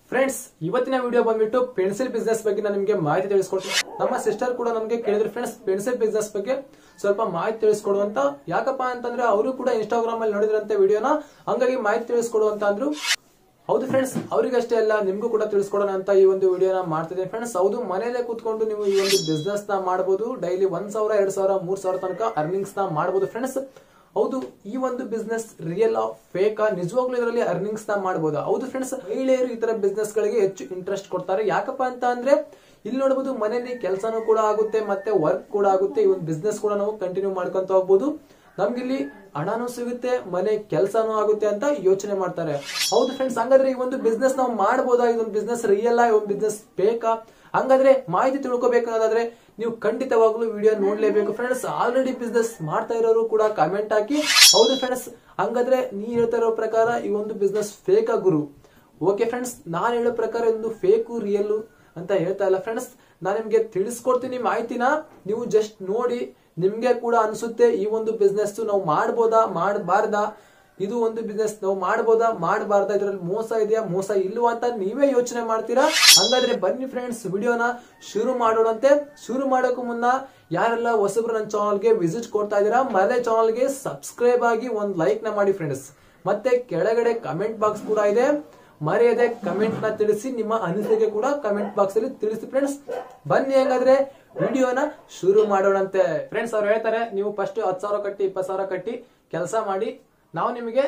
friends ಇವತ್ತಿನ video ಬಂದ್ಬಿಟ್ಟು pencil business ಬಗ್ಗೆ ನಾನು ನಿಮಗೆ ಮಾಹಿತಿ ತಿಳಿಸ್ಕೊಡ್ತೀನಿ ನಮ್ಮ ಸಿಸ್ಟರ್ ಕೂಡ ನಮಗೆ ಕೇಳಿದ್ರು ಫ್ರೆಂಡ್ಸ್ ಪೆನ್ಸಿಲ್ ಬಿಸ್ನೆಸ್ ಬಗ್ಗೆ ಸ್ವಲ್ಪ ಮಾಹಿತಿ ತಿಳಿಸ್ಕೊಡು ಅಂತ ಯಾಕಪ್ಪ ಅಂತಂದ್ರೆ ಅವರು ಕೂಡ ಇನ್ಸ್ಟಾಗ್ರಾಮ್ ಅಲ್ಲಿ ನೋಡಿದ್ರಂತೆ ವಿಡಿಯೋನ ಹಂಗಾಗಿ ಮಾಹಿತಿ ತಿಳಿಸ್ಕೊಡು ಅಂತ ಅಂದ್ರು ಹೌದು ಫ್ರೆಂಡ್ಸ್ ಅವರಿಗಷ್ಟೇ ಅಲ್ಲ ನಿಮ್ಗೂ ಕೂಡ ತಿಳಿಸ್ಕೊಡೋಣ ಅಂತ ಈ ಒಂದು ವಿಡಿಯೋನ ಮಾಡ್ತಿದ್ದೀನಿ ಫ್ರೆಂಡ್ಸ್ ಹೌದು ಮನೆಯಲ್ಲೇ ಕೂತ್ಕೊಂಡು ನೀವು ಈ ಒಂದು ಬಿಸ್ನೆಸ್ ನ ಮಾಡಬಹುದು ಡೈಲಿ ಒಂದ್ ಸಾವಿರ ಎರಡ್ ಸಾವಿರ ಮೂರ್ ಸಾವಿರ ತನಕ ಅರ್ನಿಂಗ್ಸ್ ನ ಮಾಡಬಹುದು ಫ್ರೆಂಡ್ಸ್ ಹೌದು ಈ ಒಂದು ಬಿಸ್ನೆಸ್ ರಿಯಲ್ ಫೇಕ್ ನಿಜವಾಗ್ಲೂ ಇದರಲ್ಲಿ ಅರ್ನಿಂಗ್ಸ್ ನ ಮಾಡಬಹುದು ಹೌದು ಫ್ರೆಂಡ್ಸ್ ಮಹಿಳೆಯರು ಈ ತರ ಬಿಸ್ನೆಸ್ ಗಳಿಗೆ ಹೆಚ್ಚು ಇಂಟ್ರೆಸ್ಟ್ ಕೊಡ್ತಾರೆ ಯಾಕಪ್ಪ ಅಂತ ಅಂದ್ರೆ ಇಲ್ಲಿ ನೋಡಬಹುದು ಮನೆಯಲ್ಲಿ ಕೆಲಸನೂ ಕೂಡ ಆಗುತ್ತೆ ಮತ್ತೆ ವರ್ಕ್ ಕೂಡ ಆಗುತ್ತೆ ಈ ಒಂದು ಬಿಸ್ನೆಸ್ ಕೂಡ ನಾವು ಕಂಟಿನ್ಯೂ ಮಾಡ್ಕೊಂತ ಹೋಗ್ಬೋದು ನಮ್ಗಿಲ್ಲಿ ಹಣನೂ ಸಿಗುತ್ತೆ ಮನೆ ಕೆಲಸನೂ ಆಗುತ್ತೆ ಅಂತ ಯೋಚನೆ ಮಾಡ್ತಾರೆ ಹೌದು ಫ್ರೆಂಡ್ಸ್ ಹಂಗಾದ್ರೆ ಈ ಒಂದು ಬಿಸ್ನೆಸ್ ನಾವು ಮಾಡಬಹುದಾ ಇದೊಂದು ಬಿಸ್ನೆಸ್ ರಿಯಲ್ ಈ ಒಂದು ಬಿಸ್ನೆಸ್ ಬೇಕಾ ಹಂಗಾದ್ರೆ ಮಾಹಿತಿ ತಿಳ್ಕೊಬೇಕು ಅನ್ನೋದಾದ್ರೆ ನೀವು ಖಂಡಿತವಾಗ್ಲೂ ವಿಡಿಯೋ ನೋಡ್ಲೇಬೇಕು ಫ್ರೆಂಡ್ಸ್ ಆಲ್ರೆಡಿ ಬಿಸ್ನೆಸ್ ಮಾಡ್ತಾ ಇರೋರು ಕೂಡ ಕಮೆಂಟ್ ಹಾಕಿ ಹೌದು ಫ್ರೆಂಡ್ಸ್ ಹಂಗಾದ್ರೆ ನೀ ಹೇಳ್ತಾ ಇರೋ ಪ್ರಕಾರ ಈ ಒಂದು ಬಿಸ್ನೆಸ್ ಫೇಕ್ ಗುರು ಓಕೆ ಫ್ರೆಂಡ್ಸ್ ನಾನು ಹೇಳೋ ಪ್ರಕಾರ ಒಂದು ಫೇಕು ರಿಯಲ್ ಅಂತ ಹೇಳ್ತಾ ಇಲ್ಲ ಫ್ರೆಂಡ್ಸ್ ನಾನು ನಿಮ್ಗೆ ತಿಳಿಸ್ಕೊಡ್ತೀನಿ ಮಾಹಿತಿನ ನೀವು ಜಸ್ಟ್ ನೋಡಿ ನಿಮ್ಗೆ ಕೂಡ ಅನ್ಸುತ್ತೆ ಈ ಒಂದು ಬಿಸ್ನೆಸ್ ನಾವು ಮಾಡ್ಬೋದಾ ಮಾಡಬಾರ್ದಾ ಇದು ಒಂದು ಬಿಸ್ನೆಸ್ ನಾವು ಮಾಡ್ಬೋದಾ ಮಾಡಬಾರ್ದಾ ಇದ್ರಲ್ಲಿ ಮೋಸ ಇದೆಯಾ ಮೋಸ ಇಲ್ವಾ ಅಂತ ನೀವೇ ಯೋಚನೆ ಮಾಡ್ತೀರಾ ಹಂಗಾದ್ರೆ ಬನ್ನಿ ಫ್ರೆಂಡ್ಸ್ ವಿಡಿಯೋನ ಶುರು ಮಾಡೋಣಂತೆ ಶುರು ಮಾಡೋಕ್ಕೂ ಮುನ್ನ ಯಾರೆಲ್ಲ ಹೊಸಬ್ರು ನನ್ನ ಚಾನಲ್ಗೆ ವಿಸಿಟ್ ಕೊಡ್ತಾ ಇದ್ದೀರಾ ಮರೇ ಚಾನಲ್ಗೆ ಸಬ್ಸ್ಕ್ರೈಬ್ ಆಗಿ ಒಂದು ಲೈಕ್ ನ ಮಾಡಿ ಫ್ರೆಂಡ್ಸ್ ಮತ್ತೆ ಕೆಳಗಡೆ ಕಮೆಂಟ್ ಬಾಕ್ಸ್ ಕೂಡ ಇದೆ ಮರೆಯದೆ ಕಮೆಂಟ್ ನ ತಿಳಿಸಿ ನಿಮ್ಮ ಅನಿಸಿಕೆ ಕೂಡ ಕಮೆಂಟ್ ಬಾಕ್ಸ್ ಅಲ್ಲಿ ತಿಳಿಸಿ ಫ್ರೆಂಡ್ಸ್ ಬನ್ನಿ ಹೆಂಗಾದ್ರೆ ವಿಡಿಯೋನ ಶುರು ಮಾಡೋಣಂತೆ ಫ್ರೆಂಡ್ಸ್ ಅವ್ರು ಹೇಳ್ತಾರೆ ನೀವು ಫಸ್ಟ್ ಹತ್ತು ಸಾವಿರ ಕಟ್ಟಿ ಇಪ್ಪತ್ತು ಸಾವಿರ ಕಟ್ಟಿ ಕೆಲಸ ಮಾಡಿ ನಾವು ನಿಮಗೆ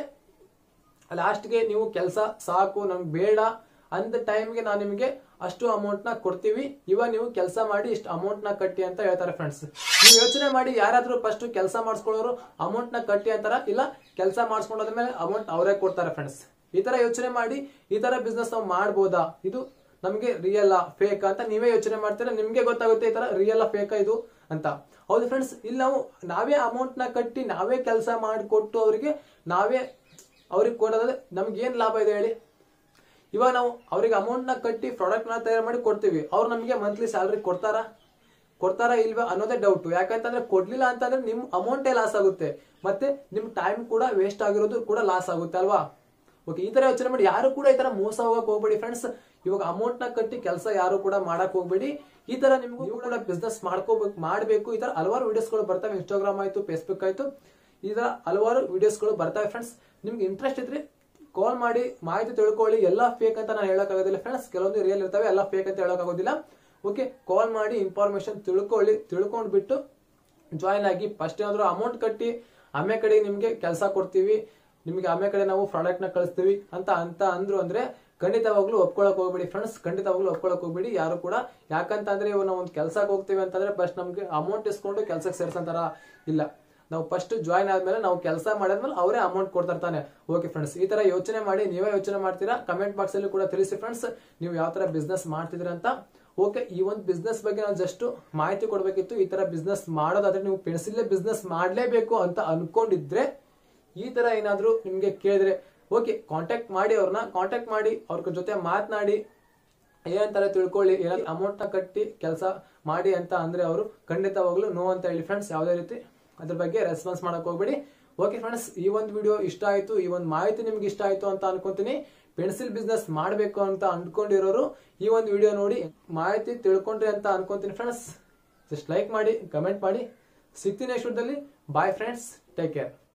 ಲಾಸ್ಟ್ಗೆ ನೀವು ಕೆಲಸ ಸಾಕು ನಮ್ಗೆ ಬೇಡ ಅಂತ ಟೈಮ್ಗೆ ನಾವು ನಿಮಗೆ ಅಷ್ಟು ಅಮೌಂಟ್ ನ ಕೊಡ್ತೀವಿ ಇವಾಗ ನೀವು ಕೆಲಸ ಮಾಡಿ ಇಷ್ಟು ಅಮೌಂಟ್ ನ ಕಟ್ಟಿ ಅಂತ ಹೇಳ್ತಾರೆ ಫ್ರೆಂಡ್ಸ್ ನೀವು ಯೋಚನೆ ಮಾಡಿ ಯಾರಾದ್ರೂ ಫಸ್ಟ್ ಕೆಲಸ ಮಾಡಿಸ್ಕೊಳ್ಳೋರು ಅಮೌಂಟ್ ನ ಕಟ್ಟಿ ಅಂತಾರ ಇಲ್ಲ ಕೆಲಸ ಮಾಡಿಸ್ಕೊಂಡಾದ್ಮೇಲೆ ಅಮೌಂಟ್ ಅವರೇ ಕೊಡ್ತಾರೆ ಫ್ರೆಂಡ್ಸ್ ಈ ತರ ಯೋಚನೆ ಮಾಡಿ ಈ ತರ ಬಿಸ್ನೆಸ್ ನಾವು ಮಾಡ್ಬೋದಾ ಇದು ನಮಗೆ ರಿಯಲ್ ಫೇಕ್ ಅಂತ ನೀವೇ ಯೋಚನೆ ಮಾಡ್ತೀರಾ ನಿಮ್ಗೆ ಗೊತ್ತಾಗುತ್ತೆ ಈ ತರ ರಿಯಲ್ ಫೇಕ್ ಇದು ಅಂತ ಹೌದು ಫ್ರೆಂಡ್ಸ್ ಇಲ್ಲಿ ನಾವು ನಾವೇ ಅಮೌಂಟ್ ನ ಕಟ್ಟಿ ನಾವೇ ಕೆಲಸ ಮಾಡಿಕೊಟ್ಟು ಅವರಿಗೆ ನಾವೇ ಅವ್ರಿಗೆ ಕೊಡೋದ್ರೆ ನಮ್ಗೆ ಏನ್ ಲಾಭ ಇದೆ ಹೇಳಿ ಇವಾಗ ನಾವು ಅವ್ರಿಗೆ ಅಮೌಂಟ್ ನ ಕಟ್ಟಿ ಪ್ರಾಡಕ್ಟ್ ನ ತಯಾರು ಮಾಡಿ ಕೊಡ್ತೀವಿ ಅವ್ರು ನಮಗೆ ಮಂತ್ಲಿ ಸ್ಯಾಲ್ರಿ ಕೊಡ್ತಾರಾ ಕೊಡ್ತಾರಾ ಇಲ್ವಾ ಅನ್ನೋದೇ ಡೌಟ್ ಯಾಕಂತಂದ್ರೆ ಕೊಡ್ಲಿಲ್ಲ ಅಂತಂದ್ರೆ ನಿಮ್ ಅಮೌಂಟೇ ಲಾಸ್ ಆಗುತ್ತೆ ಮತ್ತೆ ನಿಮ್ ಟೈಮ್ ಕೂಡ ವೇಸ್ಟ್ ಆಗಿರೋದು ಕೂಡ ಲಾಸ್ ಆಗುತ್ತೆ ಅಲ್ವಾ ಓಕೆ ಈ ತರ ಯೋಚನೆ ಮಾಡಿ ಯಾರು ಕೂಡ ಈ ತರ ಮೋಸ ಹೋಗಕ್ ಹೋಗ್ಬೇಡಿ ಫ್ರೆಂಡ್ಸ್ ಇವಾಗ ಅಮೌಂಟ್ ನ ಕಟ್ಟಿ ಕೆಲಸ ಯಾರು ಕೂಡ ಮಾಡಕ್ ಹೋಗ್ಬೇಡಿ ಈ ತರ ನಿಮ್ಗೂ ನೀವು ಕೂಡ ಬಿಸ್ನೆಸ್ ಮಾಡ್ಕೋಬೇಕು ಮಾಡ್ಬೇಕು ಈ ತರ ಹಲವಾರು ವಿಡಿಯೋಸ್ಗಳು ಬರ್ತವೆ ಇನ್ಸ್ಟಾಗ್ರಾಮ್ ಆಯ್ತು ಫೇಸ್ಬುಕ್ ಆಯ್ತು ಈ ತರ ಹಲವಾರು ವಿಡಿಯೋಸ್ಗಳು ಬರ್ತವೆ ಫ್ರೆಂಡ್ಸ್ ನಿಮ್ಗೆ ಇಂಟ್ರೆಸ್ಟ್ ಇದ್ರೆ ಕಾಲ್ ಮಾಡಿ ಮಾಹಿತಿ ತಿಳ್ಕೊಳ್ಳಿ ಎಲ್ಲ ಫೇಕ್ ಅಂತ ನಾನು ಹೇಳಕ್ಕಾಗೋದಿಲ್ಲ ಫ್ರೆಂಡ್ಸ್ ಕೆಲವೊಂದು ರಿಯಲ್ ಇರ್ತವೆ ಎಲ್ಲ ಫೇಕ್ ಅಂತ ಹೇಳಕ್ಕಾಗೋದಿಲ್ಲ ಓಕೆ ಕಾಲ್ ಮಾಡಿ ಇನ್ಫಾರ್ಮೇಶನ್ ತಿಳ್ಕೊಳ್ಳಿ ತಿಳ್ಕೊಂಡ್ ಬಿಟ್ಟು ಜಾಯಿನ್ ಆಗಿ ಫಸ್ಟ್ ಏನಾದ್ರು ಅಮೌಂಟ್ ಕಟ್ಟಿ ಆಮೆ ಕಡೆ ನಿಮ್ಗೆ ಕೆಲಸ ಕೊಡ್ತೀವಿ ನಿಮ್ಗೆ ಆಮೆ ಕಡೆ ನಾವು ಪ್ರಾಡಕ್ಟ್ ನ ಕಳಿಸ್ತೀವಿ ಅಂತ ಅಂತ ಅಂದ್ರು ಅಂದ್ರೆ ಖಂಡಿತವಾಗ್ಲೂ ಒಪ್ಕೊಳಕ್ ಹೋಗ್ಬೇಡಿ ಫ್ರೆಂಡ್ಸ್ ಖಂಡಿತವಾಗ್ಲೂ ಒಪ್ಕೊಳಕ್ ಹೋಗ್ಬೇಡಿ ಯಾರು ಕೂಡ ಯಾಕಂತ ಅಂದ್ರೆ ಇವಾಗ ನಾವು ಒಂದು ಕೆಲಸಕ್ಕೆ ಹೋಗ್ತೀವಿ ಅಂತಂದ್ರೆ ಫಸ್ಟ್ ನಮ್ಗೆ ಅಮೌಂಟ್ ಇಸ್ಕೊಂಡು ಕೆಲಸಕ್ಕೆ ಸೇರ್ಸಂತಾರ ಇಲ್ಲ ನಾವು ಫಸ್ಟ್ ಜಾಯ್ನ್ ಆದ್ಮೇಲೆ ನಾವು ಕೆಲಸ ಮಾಡಿದ್ಮೇಲೆ ಅವರೇ ಅಮೌಂಟ್ ಕೊಡ್ತಾರೆ ತಾನೆ ಓಕೆ ಫ್ರೆಂಡ್ಸ್ ಈ ತರ ಯೋಚನೆ ಮಾಡಿ ನೀವೇ ಯೋಚನೆ ಮಾಡ್ತೀರಾ ಕಮೆಂಟ್ ಬಾಕ್ಸ್ ಅಲ್ಲಿ ಕೂಡ ತಿಳಿಸಿ ಫ್ರೆಂಡ್ಸ್ ನೀವು ಯಾವ ತರ ಬಿಸ್ನೆಸ್ ಮಾಡ್ತಿದ್ದೀರಾ ಅಂತ ಓಕೆ ಈ ಒಂದು ಬಿಸ್ನೆಸ್ ಬಗ್ಗೆ ನಾನು ಜಸ್ಟ್ ಮಾಹಿತಿ ಕೊಡ್ಬೇಕಿತ್ತು ಈ ತರ ಬಿಸ್ನೆಸ್ ಮಾಡೋದಾದ್ರೆ ನೀವು ಪೆನ್ಸಿಲ್ಲೇ ಬಿಸ್ನೆಸ್ ಮಾಡಲೇಬೇಕು ಅಂತ ಅನ್ಕೊಂಡಿದ್ರೆ ಈ ತರ ಏನಾದ್ರು ನಿಮ್ಗೆ ಕೇಳಿದ್ರೆ ಓಕೆ ಕಾಂಟ್ಯಾಕ್ಟ್ ಮಾಡಿ ಅವ್ರನ್ನ ಕಾಂಟ್ಯಾಕ್ಟ್ ಮಾಡಿ ಅವ್ರ ಜೊತೆ ಮಾತನಾಡಿ ಏನಂತಾರೆ ತಿಳ್ಕೊಳ್ಳಿ ಏನಾದ್ರು ಅಮೌಂಟ್ ನ ಕಟ್ಟಿ ಕೆಲಸ ಮಾಡಿ ಅಂತ ಅಂದ್ರೆ ಅವರು ಖಂಡಿತವಾಗ್ಲೂ ನೋ ಅಂತ ಹೇಳಿ ಫ್ರೆಂಡ್ಸ್ ಯಾವುದೇ ರೀತಿ ಅದ್ರ ಬಗ್ಗೆ ರೆಸ್ಪಾನ್ಸ್ ಮಾಡಕ್ ಹೋಗ್ಬೇಡಿ ಓಕೆ ಫ್ರೆಂಡ್ಸ್ ಈ ಒಂದು ವಿಡಿಯೋ ಇಷ್ಟ ಆಯ್ತು ಈ ಒಂದು ಮಾಹಿತಿ ನಿಮ್ಗೆ ಇಷ್ಟ ಆಯ್ತು ಅಂತ ಅನ್ಕೊಂತೀನಿ ಪೆನ್ಸಿಲ್ ಬಿಸ್ನೆಸ್ ಮಾಡಬೇಕು ಅಂತ ಅನ್ಕೊಂಡಿರೋರು ಈ ಒಂದು ವಿಡಿಯೋ ನೋಡಿ ಮಾಹಿತಿ ತಿಳ್ಕೊಂಡ್ರಿ ಅಂತ ಅನ್ಕೊಂತೀನಿ ಫ್ರೆಂಡ್ಸ್ ಜಸ್ಟ್ ಲೈಕ್ ಮಾಡಿ ಕಮೆಂಟ್ ಮಾಡಿ ಸಿಗ್ತೀನಿ next bye friends take care